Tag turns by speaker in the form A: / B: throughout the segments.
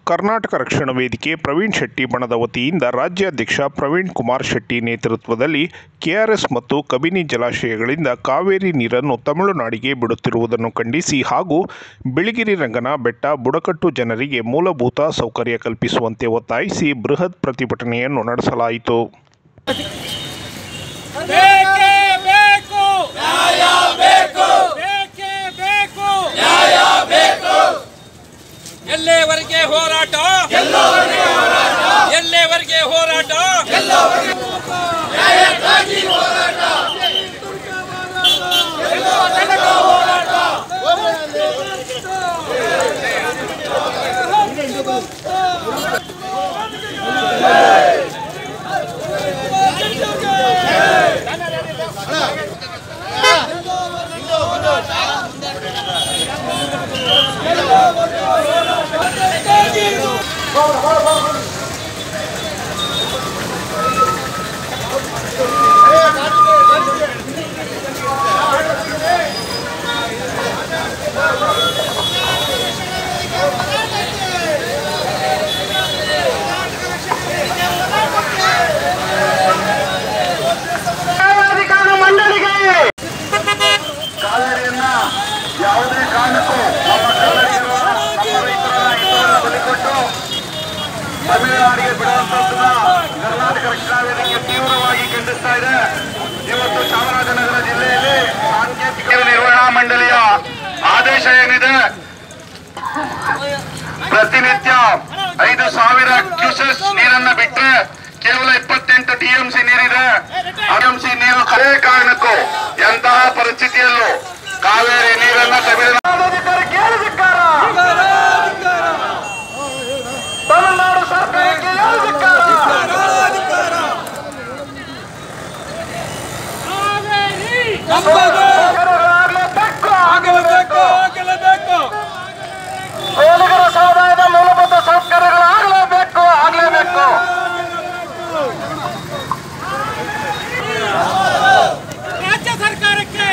A: ಕರ್ನಾಟಕ ರಕ್ಷಣಾ ವೇದಿಕೆ ಪ್ರವೀಣ್ ಶೆಟ್ಟಿ ಬಣದ ವತಿಯಿಂದ ರಾಜ್ಯಾಧ್ಯಕ್ಷ ಪ್ರವೀಣ್ ಕುಮಾರ್ ಶೆಟ್ಟಿ ನೇತೃತ್ವದಲ್ಲಿ ಕೆಆರ್ಎಸ್ ಮತ್ತು ಕಬಿನಿ ಜಲಾಶಯಗಳಿಂದ ಕಾವೇರಿ ನೀರನ್ನು ತಮಿಳುನಾಡಿಗೆ ಬಿಡುತ್ತಿರುವುದನ್ನು ಖಂಡಿಸಿ ಹಾಗೂ ಬಿಳಿಗಿರಿ ರಂಗನ ಬೆಟ್ಟ ಬುಡಕಟ್ಟು ಜನರಿಗೆ ಮೂಲಭೂತ ಸೌಕರ್ಯ ಕಲ್ಪಿಸುವಂತೆ ಒತ್ತಾಯಿಸಿ ಬೃಹತ್ ಪ್ರತಿಭಟನೆಯನ್ನು ನಡೆಸಲಾಯಿತು
B: ಬೇಕೇ ಬೇಕು ನ್ಯಾಯ ಬೇಕು ಬೇಕೇ ಬೇಕು ನ್ಯಾಯ ಬೇಕು ಎಲ್ಲಿವರೆಗೆ ಹೋರಾಟ ಎಲ್ಲಿವರೆಗೆ ಹೋರಾಟ
C: ನ್ಯಾಯಾಧಿಕಾರ ಮಂಡಳಿಗೆ ಕಾವೇರಿಯನ್ನ ಯಾವುದೇ ಕಾರಣಕ್ಕೂ ನಮ್ಮ ಕನ್ನಡಿಗರ ನಮ್ಮ ರೈತರ ಹಿತವನ್ನು ಬಲಿಕೊಟ್ಟು ತಮಿಳುನಾಡಿಗೆ ಬಿಡುವಂತದ್ದನ್ನ ಕರ್ನಾಟಕ ರಕ್ಷಣಾ ವೇದಿಕೆ ತೀವ್ರವಾಗಿ ಖಂಡಿಸ್ತಾ ಇದೆ ಇವತ್ತು ಚಾಮರಾಜನಗರ ಜಿಲ್ಲೆಯಲ್ಲಿ ಸಾಂಕೇತಿಕ ನಿರ್ವಹಣಾ ಮಂಡಳಿಯ ಆದೇಶ ಏನಿದೆ ಪ್ರತಿನಿತ್ಯ ಐದು ಸಾವಿರ ಕ್ಯೂಸೆಸ್ ನೀರನ್ನ ಬಿಟ್ರೆ ಕೇವಲ ಇಪ್ಪತ್ತೆಂಟು ಟಿಎಂಸಿ ನೀರಿದೆ ಟಿಎಂಸಿ ನೀರು ಅದೇ ಕಾರಣಕ್ಕೂ ಎಂತಹ ಪರಿಸ್ಥಿತಿಯಲ್ಲೂ ಕಾವೇರಿ ನೀರನ್ನ ತಮಿಳುನಾಡು ತಮಿಳುನಾಡು ಸರ್ಕಾರಕ್ಕೆ ಏನು ಧಿಕ್ಕಾರ? ಸರ್ಕಾರಗಳಾಗ್ಲೇಬೇಕು,
B: ಆಗಲೇಬೇಕು ಆಗಲೇಬೇಕು
C: ಸೋಲಿಗರ ಸಮುದಾಯದ ಮೂಲಭೂತ ಸೌಕರ್ಯಗಳು ಆಗಲೇಬೇಕು ಆಗಲೇಬೇಕು
B: ರಾಜ್ಯ ಸರ್ಕಾರಕ್ಕೆ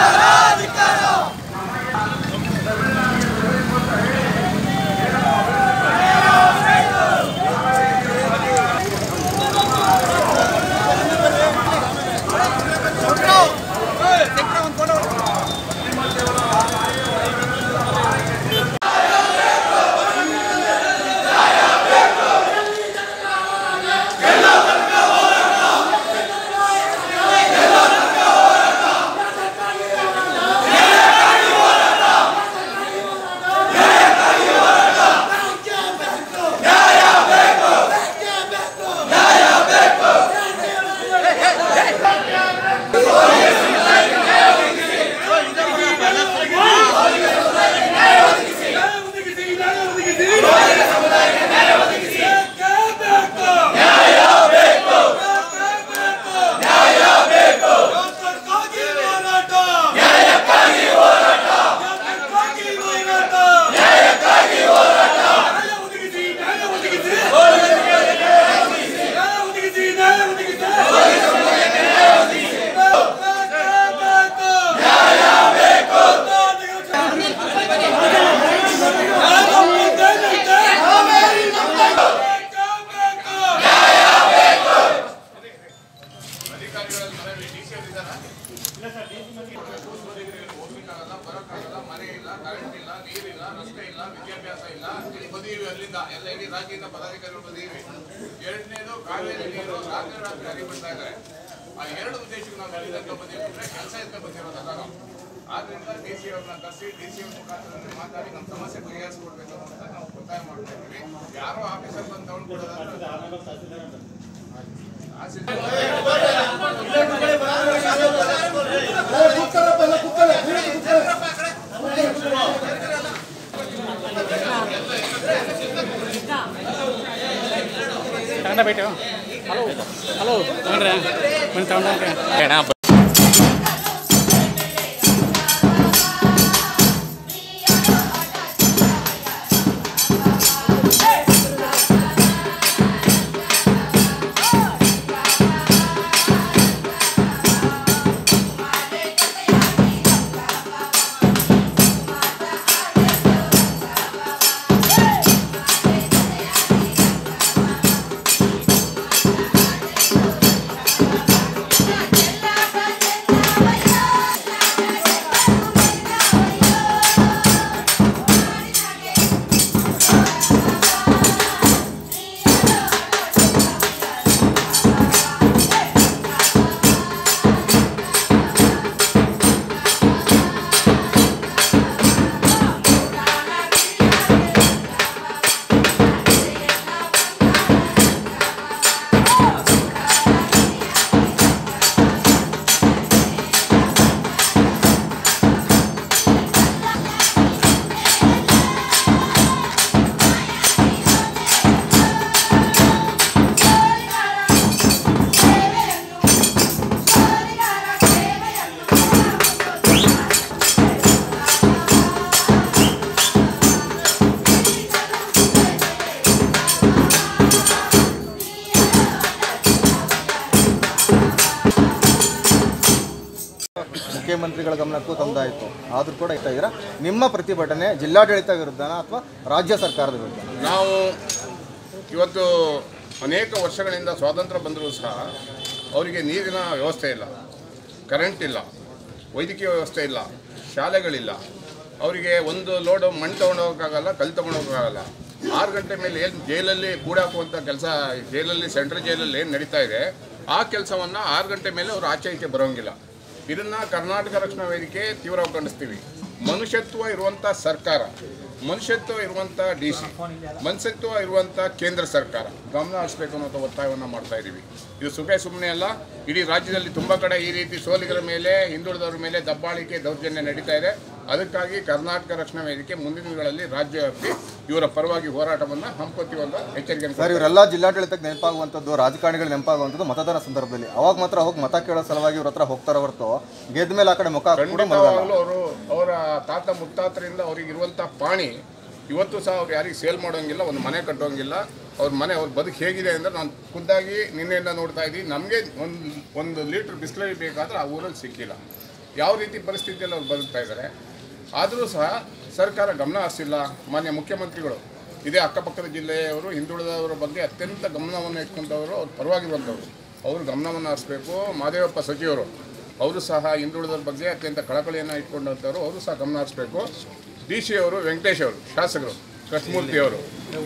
D: ಮನೆ ಇಲ್ಲ ಕರೆಂಟ್ ಇಲ್ಲ ನೀರಿಲ್ಲ ರಸ್ತೆ ಇಲ್ಲ ವಿದ್ಯಾಭ್ಯಾಸ ಇಲ್ಲ ಇಲ್ಲಿ ಬಂದೀವಿ ಅಲ್ಲಿಂದ ಎಲ್ಲ ಇಡೀ ರಾಜ್ಯದಿಂದ ಪದಾಧಿಕಾರಿಗಳು ಬಂದೀವಿ ಎರಡನೇದು ಕಾವೇರಿ ನೀರು ರಾತ್ರಿ ರಾತ್ರಿ ಹರಿಬಿಡ್ತಾ ಇದ್ದಾರೆ ಆ ಎರಡು ಉದ್ದೇಶಕ್ಕೆ ನಾವು ಎಲ್ಲಿ ತನಕ ಬಂದೀವಿ ಅಂದ್ರೆ ಕೆಲಸ ಎತ್ತ ಬಂದಿರೋದಲ್ಲ ನಾವು ಆದ್ರಿಂದ ಡಿ ಸಿ ಅವ್ರನ್ನ ಕರೆಸಿ ಡಿ ಸಿ ಅವ್ರ ಮುಖಾಂತರ ಮಾತಾಡಿ ನಮ್ಮ ಸಮಸ್ಯೆ ಪರಿಹರಿಸ್ಕೊಡ್ಬೇಕು ಅಂತ ನಾವು ಒತ್ತಾಯ ಮಾಡ್ತಾ ಇದ್ದೀವಿ ಯಾರೋ ಆಫೀಸರ್ ಬಂದು ತಗೊಂಡು ಕೊಡೋದಾದ್ರೆ
E: ತಗೊಂಡ ಬೈಟು ಹಲೋ ಹಲೋ ತಗೊಂಡ್ರೆ ಬನ್ನಿ ತಗೊಂಡ್ರೆ
F: ಮುಖ್ಯಮಂತ್ರಿಗಳ ಗಮನಕ್ಕೂ ತಂದಾಯಿತು ಆದರೂ ಕೂಡ ಇರ್ತಾ ಇದ್ದೀರಾ ನಿಮ್ಮ ಪ್ರತಿಭಟನೆ ಜಿಲ್ಲಾಡಳಿತ ವಿರುದ್ಧನ ಅಥವಾ ರಾಜ್ಯ ಸರ್ಕಾರದ ವಿರುದ್ಧ
D: ನಾವು ಇವತ್ತು ಅನೇಕ ವರ್ಷಗಳಿಂದ ಸ್ವಾತಂತ್ರ್ಯ ಬಂದರೂ ಸಹ ಅವರಿಗೆ ನೀರಿನ ವ್ಯವಸ್ಥೆ ಇಲ್ಲ ಕರೆಂಟ್ ಇಲ್ಲ ವೈದ್ಯಕೀಯ ವ್ಯವಸ್ಥೆ ಇಲ್ಲ ಶಾಲೆಗಳಿಲ್ಲ ಅವರಿಗೆ ಒಂದು ಲೋಡ್ ಮಣ್ಣು ತೊಗೊಂಡೋಗೋಕ್ಕಾಗಲ್ಲ ಕಲ್ಲು ತೊಗೊಂಡೋಗೋಕ್ಕಾಗಲ್ಲ ಆರು ಗಂಟೆ ಮೇಲೆ ಏನು ಜೈಲಲ್ಲಿ ಕೂಡಾಕುವಂಥ ಕೆಲಸ ಜೈಲಲ್ಲಿ ಸೆಂಟ್ರಲ್ ಜೈಲಲ್ಲಿ ಏನು ನಡೀತಾ ಇದೆ ಆ ಕೆಲಸವನ್ನು ಆರು ಗಂಟೆ ಮೇಲೆ ಅವರು ಆಚೆ ಈಚೆ ಬರೋಂಗಿಲ್ಲ ಇದನ್ನು ಕರ್ನಾಟಕ ರಕ್ಷಣಾ ವೇದಿಕೆ ತೀವ್ರವಾಗಿ ಖಂಡಿಸ್ತೀವಿ ಮನುಷ್ಯತ್ವ ಇರುವಂಥ ಸರ್ಕಾರ ಮನುಷ್ಯತ್ವ ಇರುವಂಥ ಡಿ ಸಿ ಮನುಷ್ಯತ್ವ ಇರುವಂಥ ಕೇಂದ್ರ ಸರ್ಕಾರ ಗಮನ ಹರಿಸಬೇಕು ಅನ್ನೋ ಒತ್ತಾಯವನ್ನು ಮಾಡ್ತಾ ಇದ್ದೀವಿ ಇದು ಸುಖ ಸುಮ್ಮನೆ ಅಲ್ಲ ಇಡೀ ರಾಜ್ಯದಲ್ಲಿ ತುಂಬ ಕಡೆ ಈ ರೀತಿ ಸೋಲಿಗರ ಮೇಲೆ ಹಿಂದುಳಿದವರ ಮೇಲೆ ದಬ್ಬಾಳಿಕೆ ದೌರ್ಜನ್ಯ ನಡೀತಾ ಇದೆ ಅದಕ್ಕಾಗಿ ಕರ್ನಾಟಕ ರಕ್ಷಣಾ ವೇದಿಕೆ ಮುಂದಿನ ದಿನಗಳಲ್ಲಿ ರಾಜ್ಯವ್ಯಾಪಿ ಇವರ ಪರವಾಗಿ ಹೋರಾಟವನ್ನು ಹಮ್ಮಿಕೊಳ್ತೀವಿ ಅಂತ ಎಚ್ಚರಿಕೆ
F: ಸರ್ ಇವರೆಲ್ಲ ಜಿಲ್ಲಾಡಳಿತಕ್ಕೆ ನೆನಪಾಗುವಂಥದ್ದು ರಾಜಕಾರಣಿಗಳು ನೆನಪಾಗುವಂಥದ್ದು ಮತದಾನ ಸಂದರ್ಭದಲ್ಲಿ ಅವಾಗ ಮಾತ್ರ ಹೋಗಿ ಮತ ಕೇಳೋ ಸಲುವಾಗಿ ಇವ್ರ ಹತ್ರ ಹೋಗ್ತಾರ ಹೊರತು ಗೆದ್ದ ಮೇಲೆ ಆ ಕಡೆ ಮುಖ ಕೂಡ ಮಲಗಲ್ಲ
D: ಖಂಡಿತವಾಗಲೂ ಅವರು ಅವರ ತಾತ ಮುತ್ತಾತರಿಂದ ಅವ್ರಿಗೆ ಇರುವಂಥ ಪಾಣಿ ಇವತ್ತು ಸಹ ಅವ್ರು ಯಾರಿಗೆ ಸೇಲ್ ಮಾಡೋಂಗಿಲ್ಲ ಒಂದು ಮನೆ ಕಟ್ಟೋಂಗಿಲ್ಲ ಅವ್ರ ಮನೆ ಅವ್ರ ಬದುಕು ಹೇಗಿದೆ ಅಂದರೆ ನಾನು ಖುದ್ದಾಗಿ ನಿನ್ನೆಯಿಂದ ನೋಡ್ತಾ ಇದ್ದೀವಿ ನಮಗೆ ಒಂದು ಒಂದು ಲೀಟ್ರ್ ಬಿಸ್ಲರಿ ಬೇಕಾದ್ರೆ ಆ ಊರಲ್ಲಿ ಸಿಕ್ಕಿಲ್ಲ ಯಾವ ರೀತಿ ಪರಿಸ್ಥಿತಿಯಲ್ಲಿ ಅವ್ರು ಬದುಕ್ತಾ ಇದ್ದಾರೆ ಆದರೂ ಸಹ ಸರ್ಕಾರ ಗಮನ ಹರಿಸಿಲ್ಲ ಮಾನ್ಯ ಮುಖ್ಯಮಂತ್ರಿಗಳು ಇದೇ ಅಕ್ಕಪಕ್ಕದ ಜಿಲ್ಲೆಯವರು ಹಿಂದುಳಿದವರ ಬಗ್ಗೆ ಅತ್ಯಂತ ಗಮನವನ್ನು ಇಟ್ಕೊಂಡವರು ಅವ್ರ ಪರವಾಗಿರುವಂಥವ್ರು ಅವರು ಗಮನವನ್ನು ಹರಿಸ್ಬೇಕು ಮಾದೇವಪ್ಪ ಸಚಿವರು ಅವರು ಸಹ ಹಿಂದುಳಿದವ್ರ ಬಗ್ಗೆ ಅತ್ಯಂತ ಕಳಕಳಿಯನ್ನು ಇಟ್ಕೊಂಡಂಥವ್ರು ಅವರು ಸಹ ಗಮನ ಹರಿಸ್ಬೇಕು ಡಿ ಸಿ ಅವರು ವೆಂಕಟೇಶ್ ಅವರು ಶಾಸಕರು ಕೃಷ್ಣಮೂರ್ತಿ ಅವರು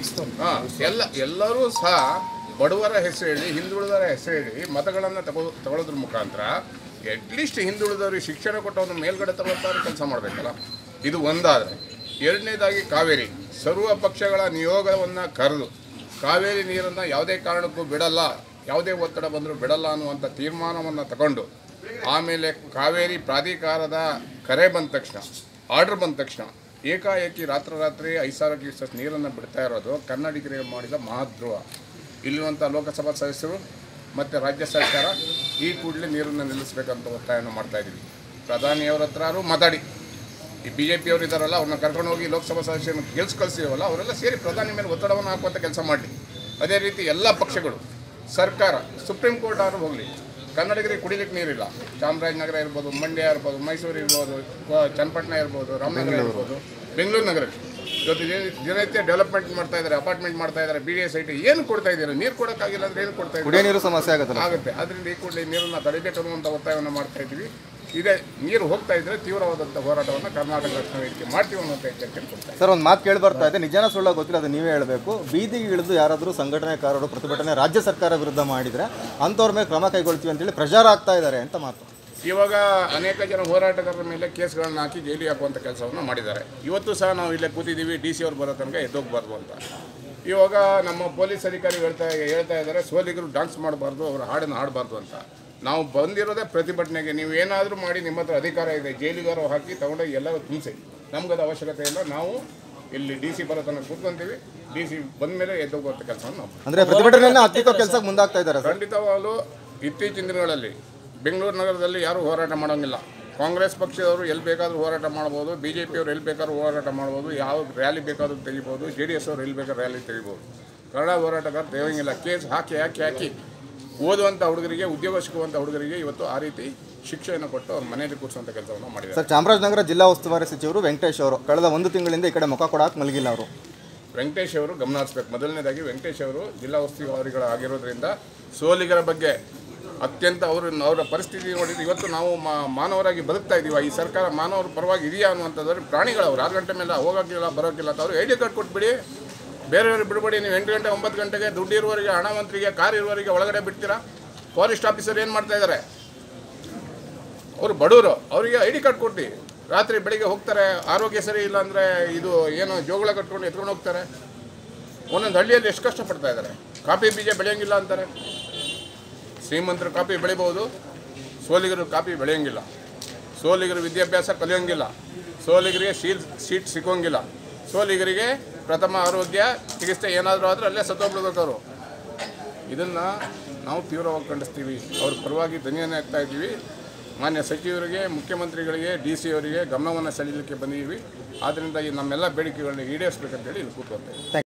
D: ಹಾಂ ಎಲ್ಲ ಎಲ್ಲರೂ ಸಹ ಬಡವರ ಹೆಸರು ಹೇಳಿ ಹಿಂದುಳಿದವರ ಹೆಸರು ಹೇಳಿ ಮತಗಳನ್ನು ತಗೋ ತಗೊಳ್ಳೋದ್ರ ಮುಖಾಂತರ ಅಟ್ಲೀಸ್ಟ್ ಹಿಂದುಳಿದವರಿಗೆ ಶಿಕ್ಷಣ ಕೊಟ್ಟವನ್ನ ಮೇಲ್ಗಡೆ ತಗೊಳ್ತಾರೆ ಕೆಲಸ ಮಾಡಬೇಕಲ್ಲ ಇದು ಒಂದಾದರೆ ಎರಡನೇದಾಗಿ ಕಾವೇರಿ ಸರ್ವ ಪಕ್ಷಗಳ ನಿಯೋಗವನ್ನು ಕರೆದು ಕಾವೇರಿ ನೀರನ್ನು ಯಾವುದೇ ಕಾರಣಕ್ಕೂ ಬಿಡಲ್ಲ ಯಾವುದೇ ಒತ್ತಡ ಬಂದರೂ ಬಿಡಲ್ಲ ಅನ್ನುವಂಥ ತೀರ್ಮಾನವನ್ನು ತಗೊಂಡು ಆಮೇಲೆ ಕಾವೇರಿ ಪ್ರಾಧಿಕಾರದ ಕರೆ ಬಂದ ತಕ್ಷಣ ಆರ್ಡರ್ ಬಂದ ತಕ್ಷಣ ಏಕಾಏಕಿ ರಾತ್ರೋರಾತ್ರಿ ಐದು ಸಾವಿರ ಕ್ಯೂಸಸ್ ನೀರನ್ನು ಬಿಡ್ತಾ ಇರೋದು ಕನ್ನಡಿಗರಿಗೆ ಮಾಡಿದ ಮಹಾದ್ರೋಹ ಇಲ್ಲಿರುವಂಥ ಲೋಕಸಭಾ ಸದಸ್ಯರು ಮತ್ತು ರಾಜ್ಯ ಸರ್ಕಾರ ಈ ಕೂಡಲೇ ನೀರನ್ನು ನಿಲ್ಲಿಸಬೇಕಂತ ಒತ್ತಾಯವನ್ನು ಮಾಡ್ತಾ ಇದ್ದೀವಿ ಪ್ರಧಾನಿಯವರ ಹತ್ರನೂ ಮಾತಾಡಿ ಈ ಬಿ ಜೆ ಪಿಯವರು ಇದ್ದಾರಲ್ಲ ಅವ್ರನ್ನ ಕರ್ಕೊಂಡು ಹೋಗಿ ಲೋಕಸಭಾ ಸದಸ್ಯರನ್ನು ಗೆಲ್ಸ್ ಕಳಿಸಿವಲ್ಲ ಅವರೆಲ್ಲ ಸೇರಿ ಪ್ರಧಾನಿ ಮೇಲೆ ಒತ್ತಡವನ್ನು ಹಾಕುವಂಥ ಕೆಲಸ ಮಾಡಲಿ ಅದೇ ರೀತಿ ಎಲ್ಲ ಪಕ್ಷಗಳು ಸರ್ಕಾರ ಸುಪ್ರೀಂ ಕೋರ್ಟ್ ಆದ್ರೂ ಹೋಗಲಿ ಕನ್ನಡಿಗರಿಗೆ ಕುಡಿಲಿಕ್ಕೆ ನೀರಿಲ್ಲ ಚಾಮರಾಜನಗರ ಇರ್ಬೋದು ಮಂಡ್ಯ ಇರ್ಬೋದು ಮೈಸೂರು ಇರ್ಬೋದು ಕ- ಚನ್ನಪಟ್ಟಣ ಇರ್ಬೋದು ರಾಮನಗರ ಇರ್ಬೋದು ಬೆಂಗಳೂರು ನಗರಕ್ಕೆ ಇವತ್ತು ದಿನ- ದಿನನಿತ್ಯ ಡೆವಲಪ್ಮೆಂಟ್ ಮಾಡ್ತಾ ಇದ್ದಾರೆ ಅಪಾರ್ಟ್ಮೆಂಟ್ ಮಾಡ್ತಾ ಇದ್ದಾರೆ B D S I T ಏನು ಕೊಡ್ತಾ ಇದ್ದೀರಾ ನೀರು ಕೊಡೋಕ್ಕಾಗಿಲ್ಲ ಅಂದ್ರೆ ಏನು ಕೊಡ್ತಾ
F: ಕುಡಿಯೋ
D: ಇದ್ದೀರಾ
F: ನೀರು ಸಮಸ್ಯೆ ಆಗುತ್ತಲ್ಲ
D: ಆಗುತ್ತೆ ಅದರಿಂದ ಈ ಕೂಡಲೇ ನೀರನ್ನು ತಡೆಬೇಕು ಅನ್ನುವಂಥ ಒತ್ತಾಯವನ್ನು ಮಾಡ್ತಾ ಇದ್ದೀವಿ ಇದೇ ನೀರು ಹೋಗ್ತಾ ಇದ್ರೆ ತೀವ್ರವಾದಂಥ ಹೋರಾಟವನ್ನು ಕರ್ನಾಟಕ ರಕ್ಷಣಾ ವೇದಿಕೆ ಮಾಡ್ತೀವಿ ಅನ್ನುವಂಥ ಎಚ್ಚರಿಕೆ ಕೊಡ್ತಾ ಇದ್ದೀವಿ.
F: ಸರ್ ಒಂದು ಮಾತು ಕೇಳಿ ಬರ್ತಾ ಇದೆ ನಿಜಾನ ಸುಳ್ಳ ಗೊತ್ತಿಲ್ಲ ಅದು ನೀವೇ ಹೇಳಬೇಕು ಬೀದಿಗೆ ಇಳಿದು ಯಾರಾದರೂ ಸಂಘಟನೆಕಾರರು ಪ್ರತಿಭಟನೆ ರಾಜ್ಯ ಸರ್ಕಾರ ವಿರುದ್ಧ ಮಾಡಿದರೆ ಅಂಥವ್ರ ಮೇಲೆ ಕ್ರಮ ಕೈಗೊಳ್ತೀವಿ ಅಂತೇಳಿ ಪ್ರೆಷರ್ ಆಗ್ತಾ ಇದ್ದಾರೆ ಅಂತ ಮಾತು
D: ಇವಾಗ ಅನೇಕ ಜನ ಹೋರಾಟಗಾರರ ಮೇಲೆ ಕೇಸ್ಗಳನ್ನು ಹಾಕಿ ಜೈಲಿಗೆ ಹಾಕುವಂಥ ಕೆಲಸವನ್ನು ಮಾಡಿದ್ದಾರೆ ಇವತ್ತು ಸಹ ನಾವು ಇಲ್ಲೇ ಕೂತಿದ್ದೀವಿ ಡಿ ಸಿ ಅವ್ರು ಬರೋ ತನಕ ಎದ್ದೋಗ್ಬಾರ್ದು ಅಂತ ಇವಾಗ ನಮ್ಮ ಪೊಲೀಸ್ ಅಧಿಕಾರಿ ಹೇಳ್ತಾ ಹೇಳ್ತಾ ಇದ್ದಾರೆ ಸೋಲಿಗರು ಡಾನ್ಸ್ ಮಾಡಬಾರ್ದು ಅವ್ರ ಹಾಡನ್ನು ಹಾಡಬಾರ್ದು ಅಂತ ನಾವು ಬಂದಿರೋದೇ ಪ್ರತಿಭಟನೆಗೆ ನೀವು ಏನಾದರೂ ಮಾಡಿ ನಿಮ್ಮ ಹತ್ರ ಅಧಿಕಾರ ಇದೆ ಜೈಲಿಗಾರು ಹಾಕಿ ತಗೊಂಡೋಗಿ ಎಲ್ಲರೂ ತುಂಬಿಸಿ ನಮ್ಗದು ಅವಶ್ಯಕತೆ ಇಲ್ಲ ನಾವು ಇಲ್ಲಿ ಡಿ ಸಿ ಬರೋ ತನಕ ಕೂತ್ಕೊಂತೀವಿ ಡಿ ಸಿ ಬಂದ ಮೇಲೆ ಎದ್ದೋಗುವಂಥ ಕೆಲಸವನ್ನು ನಾವು
F: ಅಂದರೆ ಪ್ರತಿಭಟನೆಯನ್ನು ಹತ್ತಿಕ್ಕೋ ಕೆಲಸಕ್ಕೆ ಮುಂದಾಗ್ತಾ ಇದ್ದಾರೆ ಸರ್
D: ಖಂಡಿತವಾಗಲೂ ಇತ್ತೀಚಿನ ದಿನಗಳಲ್ಲಿ ಬೆಂಗಳೂರು ನಗರದಲ್ಲಿ ಯಾರೂ ಹೋರಾಟ ಮಾಡೋಂಗಿಲ್ಲ ಕಾಂಗ್ರೆಸ್ ಪಕ್ಷದವರು ಎಲ್ಲಿ ಬೇಕಾದರೂ ಹೋರಾಟ ಮಾಡ್ಬೋದು ಬಿ ಜೆ ಪಿಯವರು ಎಲ್ಲಿ ಬೇಕಾದ್ರೂ ಹೋರಾಟ ಮಾಡ್ಬೋದು ಯಾವ ರ್ಯಾಲಿ ಬೇಕಾದ್ರೂ ತೆಗಿಬೋದು ಜೆ ಡಿ ಎಸ್ ಅವರು ಎಲ್ಲಿ ಬೇಕಾದ್ರೂ ರ್ಯಾಲಿ ತೆಗಿಬೋದು ಕನ್ನಡ ಹೋರಾಟಗಾರ ತೆಗೆಯಂಗಿಲ್ಲ ಕೇಸ್ ಹಾಕಿ ಹಾಕಿ ಹಾಕಿ ಓದುವಂಥ ಹುಡುಗರಿಗೆ ಉದ್ಯೋಗ ಸಿಗುವಂಥ ಹುಡುಗರಿಗೆ ಇವತ್ತು ಆ ರೀತಿ ಶಿಕ್ಷೆಯನ್ನು ಕೊಟ್ಟು ಅವ್ರ ಮನೆಯಲ್ಲಿ ಕೂರಿಸುವಂಥ ಕೆಲಸವನ್ನು ಮಾಡಿದ್ದಾರೆ
F: ಸರ್ ಚಾಮರಾಜನಗರ ಜಿಲ್ಲಾ ಉಸ್ತುವಾರಿ ಸಚಿವರು ವೆಂಕಟೇಶ್ ಅವರು ಕಳೆದ ಒಂದು ತಿಂಗಳಿಂದ ಈ ಕಡೆ ಮುಖ ಕೊಡಕ್ಕೆ ಮಲಗಿಲ್ಲ ಅವರು
D: ವೆಂಕಟೇಶ್ ಅವರು ಗಮನ ಹರಿಸ್ಬೇಕು ಮೊದಲನೇದಾಗಿ ವೆಂಕಟೇಶ್ ಅವರು ಜಿಲ್ಲಾ ಉಸ್ತುವಾರಿಗಳಾಗಿರೋದ್ರಿಂದ ಸೋಲಿಗರ ಬಗ್ಗೆ ಅತ್ಯಂತ ಅವರು ಅವರ ಪರಿಸ್ಥಿತಿ ನೋಡಿದ್ರೆ ಇವತ್ತು ನಾವು ಮಾ- ಮಾನವರಾಗಿ ಬದುಕ್ತಾ ಇದ್ದೀವಿ ಈ ಸರ್ಕಾರ ಮಾನವರ ಪರವಾಗಿ ಇದೆಯಾ ಅನ್ನುವಂಥದ್ದು ಪ್ರಾಣಿಗಳವ್ರು ಆರು ಗಂಟೆ ಮೇಲೆ ಹೋಗೋಕ್ಕಿಲ್ಲ ಬರೋಕ್ಕಿಲ್ಲ ಅಂತ ಅವ್ರಿಗೆ ಐ ಡಿ ಕಾರ್ಡ್ ಕೊಟ್ಬಿಡಿ ಬೇರೆಯವ್ರಿಗೆ ಬಿಡಬೇಡಿ ನೀವು ಎಂಟು ಗಂಟೆ ಒಂಬತ್ತು ಗಂಟೆಗೆ ದುಡ್ಡು ಇರುವವರಿಗೆ ಹಣವಂತರಿಗೆ ಕಾರ್ ಇರುವವರಿಗೆ ಒಳಗಡೆ ಬಿಡ್ತೀರಾ ಫಾರೆಸ್ಟ್ ಆಫೀಸರ್ ಏನು ಮಾಡ್ತಾ ಇದ್ದಾರೆ ಅವರು ಬಡವರು ಅವರಿಗೆ ಐ ಡಿ ಕಾರ್ಡ್ ಕೊಟ್ಟು ರಾತ್ರಿ ಬೆಳಿಗ್ಗೆ ಹೋಗ್ತಾರೆ ಆರೋಗ್ಯ ಸರಿ ಇಲ್ಲ ಅಂದರೆ ಇದು ಏನು ಜೋಗಳ ಕಟ್ಕೊಂಡು ಎತ್ಕೊಂಡು ಹೋಗ್ತಾರೆ ಒಂದೊಂದು ಹಳ್ಳಿಯಲ್ಲಿ ಎಷ್ಟು ಕಷ್ಟಪಡ್ತಾ ಇದ್ದಾರೆ ಕಾಫಿ ಬೀಜ ಬೆಳೆಯಂಗಿಲ್ಲ ಅಂತಾರೆ ಶ್ರೀಮಂತರು ಕಾಫಿ ಬೆಳಿಬೋದು ಸೋಲಿಗರು ಕಾಫಿ ಬೆಳೆಯಂಗಿಲ್ಲ ಸೋಲಿಗರು ವಿದ್ಯಾಭ್ಯಾಸ ಕಲಿಯೋಂಗಿಲ್ಲ ಸೋಲಿಗರಿಗೆ ಶೀಲ್ ಸೀಟ್ ಸಿಗೋಂಗಿಲ್ಲ ಸೋಲಿಗರಿಗೆ ಪ್ರಥಮ ಆರೋಗ್ಯ ಚಿಕಿತ್ಸೆ ಏನಾದರೂ ಆದರೆ ಅಲ್ಲೇ ಸತ್ತೋಗ್ಬಿಡ್ಬೇಕು ಅವರು ಇದನ್ನು ನಾವು ತೀವ್ರವಾಗಿ ಖಂಡಿಸ್ತೀವಿ ಅವ್ರ ಪರವಾಗಿ ಧ್ವನಿಯನ್ನು ಎತ್ತಾ ಇದ್ದೀವಿ ಮಾನ್ಯ ಸಚಿವರಿಗೆ ಮುಖ್ಯಮಂತ್ರಿಗಳಿಗೆ ಡಿ ಸಿ ಅವರಿಗೆ ಗಮನವನ್ನು ಸೆಳೀಲಿಕ್ಕೆ ಬಂದಿದ್ದೀವಿ ಆದ್ದರಿಂದ ಈ ನಮ್ಮೆಲ್ಲ ಬೇಡಿಕೆಗಳನ್ನ ಈಡೇರಿಸಬೇಕಂತೇಳಿ ಇಲ್ಲಿ ಕೂತ್ಕೊಳ್ತೇವೆ